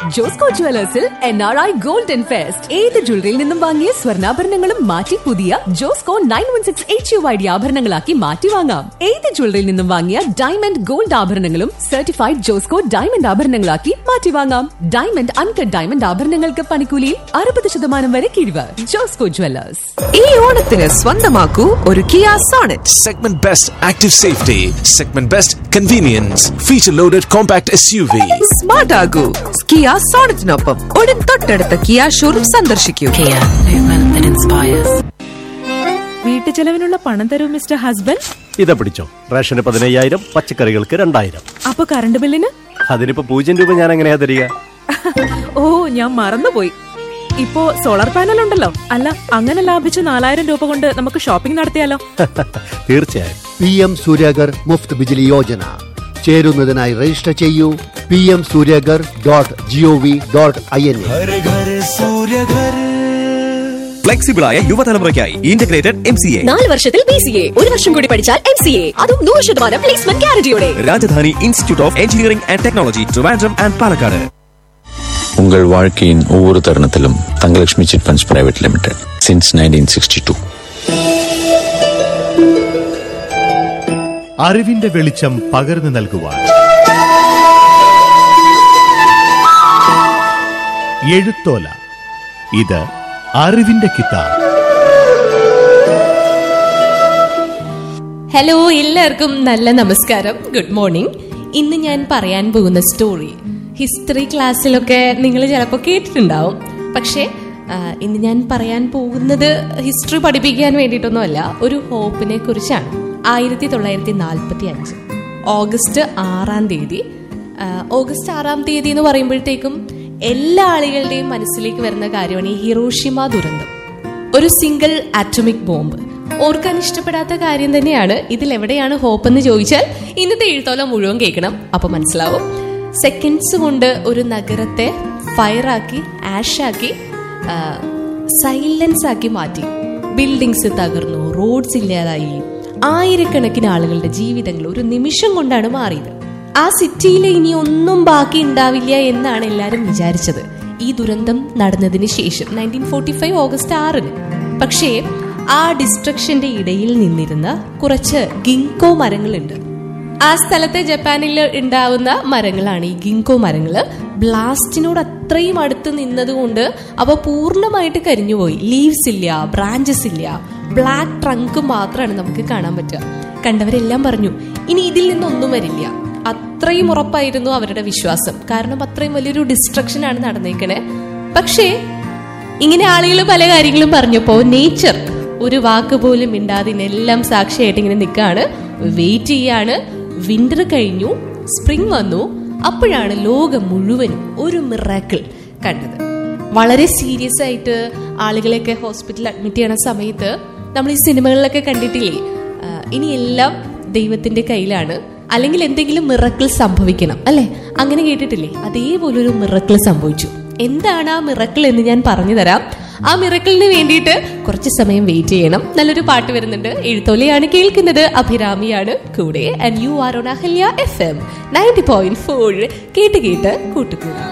ജോസ്കോ ജുവലേഴ്സിൽ N R I golden fest ഏത് ജ്വല്ലറിയിൽ നിന്നും വാങ്ങിയ സ്വർണ്ണാഭരണങ്ങളും മാറ്റി പുതിയ Josco nine one six H U I D ആഭരണങ്ങളാക്കി മാറ്റി വാങ്ങാം ഏത് ജ്വല്ലറിയിൽ നിന്നും വാങ്ങിയ ഡയമണ്ട് ഗോൾഡ് ആഭരണങ്ങളും സർട്ടിഫൈഡ് ജോസ്കോ ഡയമണ്ട് ആഭരണങ്ങളാക്കി മാറ്റി വാങ്ങാം ഡയമണ്ട് അൺകട്ട് ഡയമണ്ട് ആഭരണങ്ങൾക്ക് പണിക്കൂലിയിൽ അറുപത് ശതമാനം വരെ കിഴിവ് ജോസ്കോ ജുവലേഴ്സ് ഈ ഓണത്തിന് സ്വന്തമാക്കൂ ഒരു Kia Sonet Segment Best Active Safety, Segment Best Convenience, Feature Loaded Compact SUV. Smart ആകൂ കിയ സോണറ്റിനൊപ്പം ഉടൻ തൊട്ടടുത്ത കിയ ഷോറൂം സന്ദർശിക്കൂ Kia, movement that inspires. വീട്ടു ചെലവിനുള്ള പണം തരൂ മിസ്റ്റർ ഹസ്ബൻഡ് ഇതാ പിടിച്ചോ റേഷന് പതിനയ്യായിരം പച്ചക്കറികൾക്ക് രണ്ടായിരം അപ്പൊ കറണ്ട് ബില്ലിന് അതിനിപ്പോ പൂജ്യം രൂപ ഞാൻ എങ്ങനെയാ തരിക ഓ ഞാൻ മറന്നുപോയി ഇപ്പോ സോളാർ പാനൽ ഉണ്ടല്ലോ അല്ല അങ്ങനെ ലാഭിച്ച നാലായിരം രൂപ കൊണ്ട് നമുക്ക് ഷോപ്പിംഗ് നടത്തിയാലോ തീർച്ചയായും പി എം സൂര്യഗർ മുഫ്ത് ബിജിലി യോജന ചേരുന്നതിനായി രജിസ്റ്റർ ചെയ്യൂ P M Surya Ghar dot G O V dot I N ഫ്ലെക്സിബിളായ യുവതലമുറയ്ക്കായി ഇന്റഗ്രേറ്റഡ് എം സി എ നാല് വർഷത്തിൽ ബി സി എ ഒരു വർഷം കൂടി പഠിച്ചാൽ എം സി എ അതും നൂറ് ശതമാനം പ്ലേസ്മെന്റ് ഗ്യാരണ്ടിയോടെ Rajadhani institute of engineering and technology Trivandrum and Palakkad உங்கள் வாழ்க்கையின் ஒவ்வொரு தருணத்திலும் Thangalakshmi chit funds private limited since nineteen sixty two അറിവിന്റെ വെളിച്ചം പകർന്നു നൽകുവാൻ എഴുത്തോല ഇത് അറിവിന്റെ കിതാബ് ഹലോ എല്ലാവർക്കും നല്ല നമസ്കാരം ഗുഡ് മോർണിംഗ് ഇന്ന് ഞാൻ പറയാൻ പോകുന്ന സ്റ്റോറി ഹിസ്റ്ററി ക്ലാസ്സിലൊക്കെ നിങ്ങൾ ചിലപ്പോൾ കേട്ടിട്ടുണ്ടാവും പക്ഷേ ആ, ഇന്ന് ഞാൻ പറയാൻ പോകുന്നത് ഹിസ്റ്ററി പഠിപ്പിക്കാൻ വേണ്ടിയിട്ടൊന്നുമല്ല ഒരു ഹോപ്പിനെ കുറിച്ചാണ് ആയിരത്തി തൊള്ളായിരത്തി നാൽപ്പത്തി അഞ്ച് ഓഗസ്റ്റ് ആറാം തീയതി ആ, ഓഗസ്റ്റ് ആറാം തീയതി എന്ന് പറയുമ്പോഴത്തേക്കും എല്ലാ ആളുകളുടെയും മനസ്സിലേക്ക് വരുന്ന കാര്യമാണ് ഈ ഹിറോഷിമ ദുരന്തം ഒരു സിംഗിൾ ആറ്റോമിക് ബോംബ് ഓർക്കാൻ ഇഷ്ടപ്പെടാത്ത കാര്യം തന്നെയാണ് ഇതിൽ എവിടെയാണ് ഹോപ്പ് എന്ന് ചോദിച്ചാൽ ഇന്നത്തെ എഴുത്തോല മുഴുവൻ കേൾക്കണം അപ്പൊ മനസ്സിലാവും സെക്കൻഡ്സ് കൊണ്ട് ഒരു നഗരത്തെ ഫയറാക്കി ആഷാക്കി സൈലൻസ് ആക്കി മാറ്റി ബിൽഡിങ്സ് തകർന്നു റോഡ്സ് ഇല്ലാതായി ആയിരക്കണക്കിന് ആളുകളുടെ ജീവിതങ്ങൾ ഒരു നിമിഷം കൊണ്ടാണ് മാറിയത് ആ സിറ്റിയിൽ ഇനി ഒന്നും ബാക്കി ഉണ്ടാവില്ല എന്നാണ് എല്ലാവരും വിചാരിച്ചത് ഈ ദുരന്തം നടന്നതിന് ശേഷം നയൻറ്റീൻ ഫോർട്ടി ഫൈവ് ഓഗസ്റ്റ് ആറിന് പക്ഷേ ആ ഡിസ്ട്രക്ഷന്റെ ഇടയിൽ നിന്നിരുന്ന കുറച്ച് ഗിങ്കോ മരങ്ങളുണ്ട് ആ സ്ഥലത്തെ ജപ്പാനിൽ ഉണ്ടാവുന്ന മരങ്ങളാണ് ഈ ഗിങ്കോ മരങ്ങള് ബ്ലാസ്റ്റിനോട് അത്രയും അടുത്ത് നിന്നതുകൊണ്ട് അവ പൂർണ്ണമായിട്ട് കരിഞ്ഞുപോയി ലീവ്സ് ഇല്ല ബ്രാഞ്ചസ് ഇല്ല ബ്ലാക്ക് ട്രങ്ക് മാത്രമാണ് നമുക്ക് കാണാൻ പറ്റുക കണ്ടവരെല്ലാം പറഞ്ഞു ഇനി ഇതിൽ നിന്നൊന്നും വരില്ല അത്രയും ഉറപ്പായിരുന്നു അവരുടെ വിശ്വാസം കാരണം അത്രയും വലിയൊരു ഡിസ്ട്രക്ഷൻ ആണ് നടന്നേക്കണേ പക്ഷേ ഇങ്ങനെ ആളുകൾ പല കാര്യങ്ങളും പറഞ്ഞപ്പോ നേച്ചർ ഒരു വാക്ക് പോലും മിണ്ടാതെ ഇതിനെല്ലാം സാക്ഷിയായിട്ട് ഇങ്ങനെ നിൽക്കുകയാണ് വെയിറ്റ് ചെയ്യാണ് വിന്റർ കഴിഞ്ഞു സ്പ്രിംഗ് വന്നു അപ്പോഴാണ് ലോകം മുഴുവനും ഒരു മിറാക്കിൾ കണ്ടത് വളരെ സീരിയസ് ആയിട്ട് ആളുകളെയൊക്കെ ഹോസ്പിറ്റലിൽ അഡ്മിറ്റ് ചെയ്യണ സമയത്ത് നമ്മൾ ഈ സിനിമകളിലൊക്കെ കണ്ടിട്ടില്ലേ ആ, ഇനി എല്ലാം ദൈവത്തിന്റെ കയ്യിലാണ് അല്ലെങ്കിൽ എന്തെങ്കിലും മിറക്കിൾ സംഭവിക്കണം അല്ലെ അങ്ങനെ കേട്ടിട്ടില്ലേ അതേപോലെ ഒരു മിറക്കിൾ സംഭവിച്ചു എന്താണ് ആ മിറക്കിൾ എന്ന് ഞാൻ പറഞ്ഞു തരാം ആ മിറക്കിളിന് വേണ്ടിയിട്ട് കുറച്ച് സമയം വെയിറ്റ് ചെയ്യണം നല്ലൊരു പാട്ട് വരുന്നുണ്ട് എഴുത്തോലയാണ് കേൾക്കുന്നത് അഭിരാമിയാണ് കൂടെ and you are on Ahalya F M ninety point four കേട്ട് കേട്ട് കൂട്ടുകൂടാം